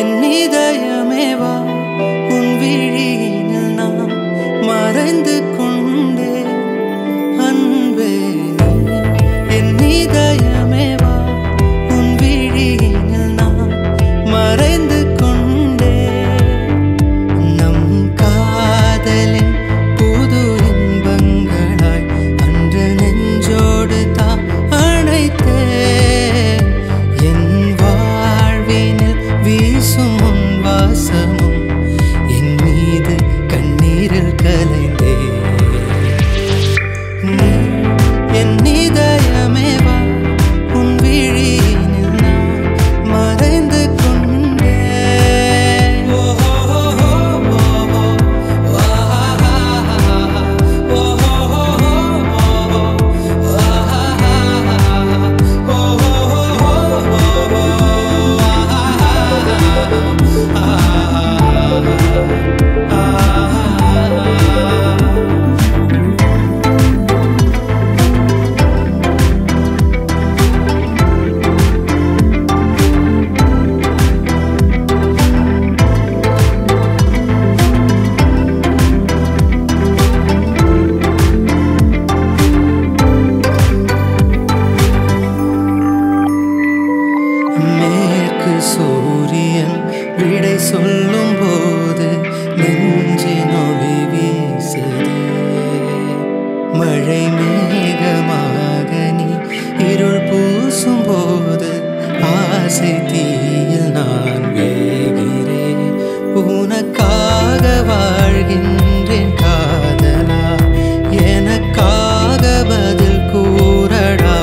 என் இதயமே வா உன் விழியினில் நான் மறைந்து கொண்டே அன்பே நீ என் இதயமே வா உன் விழியினில் நான் மறைந்து கொண்டே நம் காதலின் புது இன்பங்களாய் அன்று நெஞ்சோடு தான் அணைத்தே என் வாழ்வினில் வீசும் உன் வாசமும் என் மீது கண்ணீரில் கலைந்தே நீ என் இதயமே வா உன் விழியினில் நான் மறைந்து கொண்டே மேற்கு சூரியன் விடை சொல்லும் போது நெஞ்சின் ஒளி வீசுதே மழை மேகமாக நீ இருள் பூசும் போது ஆசை தீயில் நான் வேகிறேன் உனக்காக வாழ்கின்றேன் காதலா எனக்காக பதில் கூறடா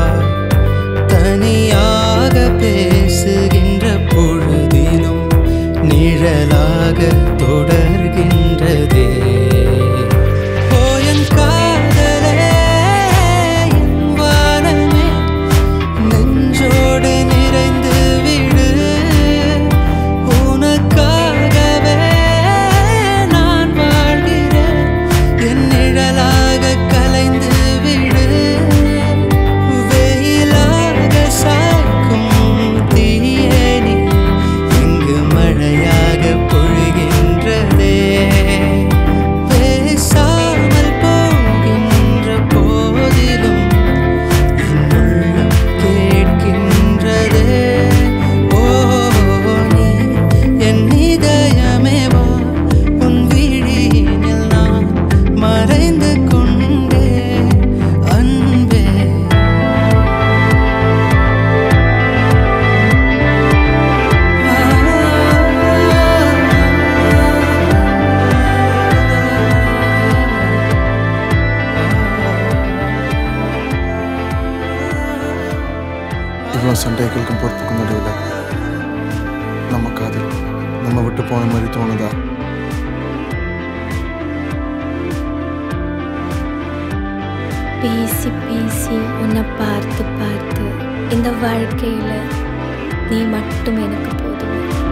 தனியாக பேசுகின்ற பொழுதிலும் நிழலாக தொடர்கின்றதே ஓ என் காதலே என் வானமே நெஞ்சோடு நிறைந்து விடு உனக்காகவே நான் வாழ்கிறேன் என் நிழலாக கலைந்து விடு வெயிலாக சாய்க்கும் தீயேனி இங்கு மழையாக பொழிகின்றதே பேசாமல் போகின்ற போதிலும் என் உள்ளம் கேட்கின்றதே ஓ நீ என் இதயமே வா உன் விழியினில் நான் மறைந்து கொண்டே அன்பே இவ்வளோ சண்டைகளுக்கும் பொறுப்புக்கும் நடுவில் நம்ம காதல் நம்ம விட்டு போன மாதிரி தோணுதா பேசி பேசி உன்னை பார்த்து பார்த்து இந்த வாழ்க்கையில் நீ மட்டும் எனக்கு போதும்